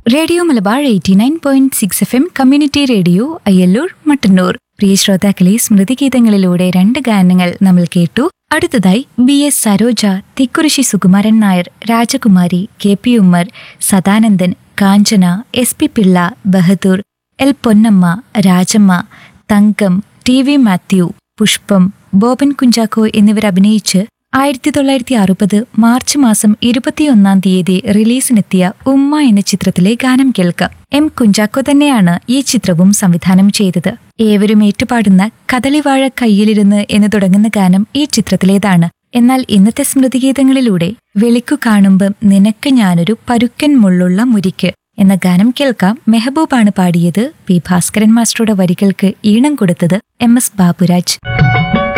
radio Malabar eighty nine point six F M community radio Ayyallur Mattannur പ്രിയ ശ്രോതാക്കളെ സ്മൃതിഗീതങ്ങളിലൂടെ രണ്ട് ഗാനങ്ങൾ നമ്മൾ കേട്ടു അടുത്തതായി B S Saroja Thikkurissy Sukumaran Nair Rajakumari K P Ummer Sadanandan Kanchana S P Pillai Bahadur L Ponnamma Rajamma Thankam T V Mathew Pushpam Boban Kunchacko എന്നിവർ അഭിനയിച്ച് ആയിരത്തി തൊള്ളായിരത്തി അറുപത് മാർച്ച് മാസം ഇരുപത്തിയൊന്നാം തീയതി റിലീസിനെത്തിയ ഉമ്മ എന്ന ചിത്രത്തിലെ ഗാനം കേൾക്കാം എം കുഞ്ചാക്കോ തന്നെയാണ് ഈ ചിത്രവും സംവിധാനം ചെയ്തത് ഏവരും ഏറ്റുപാടുന്ന കദളിവാഴ കയ്യിലിരുന്ന് എന്ന് തുടങ്ങുന്ന ഗാനം ഈ ചിത്രത്തിലേതാണ് എന്നാൽ ഇന്നത്തെ സ്മൃതിഗീതങ്ങളിലൂടെ വെളിക്കു കാണുമ്പം നിനക്ക് ഞാനൊരു പരുക്കൻ മുള്ളുള്ള മുരിക്ക് എന്ന ഗാനം കേൾക്കാം മെഹബൂബാണ് പാടിയത് പി ഭാസ്കരൻ മാസ്റ്ററുടെ വരികൾക്ക് ഈണം കൊടുത്തത് എം എസ് ബാബുരാജ്